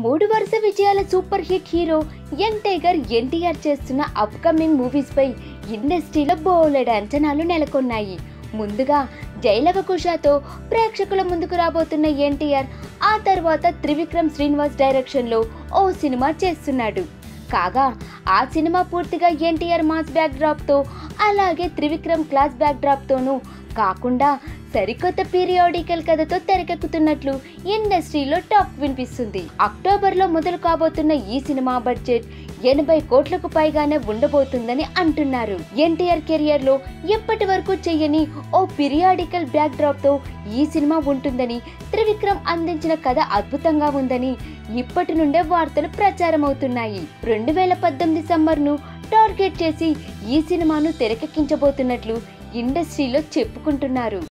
మూడు వరుస విజయాల super hit hero young tiger NTR చేస్తున్న అప్కమింగ్ మూవీస్ పై ఇండస్ట్రీలో బోలెడు అంచనాలు నెలకొన్నాయి ముందుగా జైలవకుశతో ప్రేక్షకుల ముందుకు రాబోతున్న ఎన్టీఆర్ ఆ తర్వాత త్రివిక్రమ్ శ్రీనివాస్ డైరెక్షన్లో ఓ సినిమా చేస్తున్నాడు కాగా ఆ సినిమా పూర్తిగా ఎన్టీఆర్ మాస్ బ్యాక్ డ్రాప్తో అలాగే త్రివిక్రమ్ క్లాస్ బ్యాక్ డ్రాప్తోనూ కాకుండా సరికొత్త పీరియాడికల్ కథతో తెరకెక్కుతున్నట్లు ఇండస్ట్రీలో టాక్ వినిపిస్తుంది అక్టోబర్లో మొదలు కాబోతున్న ఈ సినిమా బడ్జెట్ ఎనభై కోట్లకు పైగానే ఉండబోతుందని అంటున్నారు ఎన్టీఆర్ కెరియర్ లో ఎప్పటి వరకు చెయ్యని ఓ పీరియాడికల్ బ్యాక్ డ్రాప్ తో ఈ సినిమా ఉంటుందని త్రివిక్రమ్ అందించిన కథ అద్భుతంగా ఉందని ఇప్పటి నుండే వార్తలు ప్రచారం అవుతున్నాయి రెండు వేల పద్దెనిమిది సమ్మర్ ను టార్గెట్ చేసి ఈ సినిమాను తెరకెక్కించబోతున్నట్లు ఇండస్ట్రీలో చెప్పుకుంటున్నారు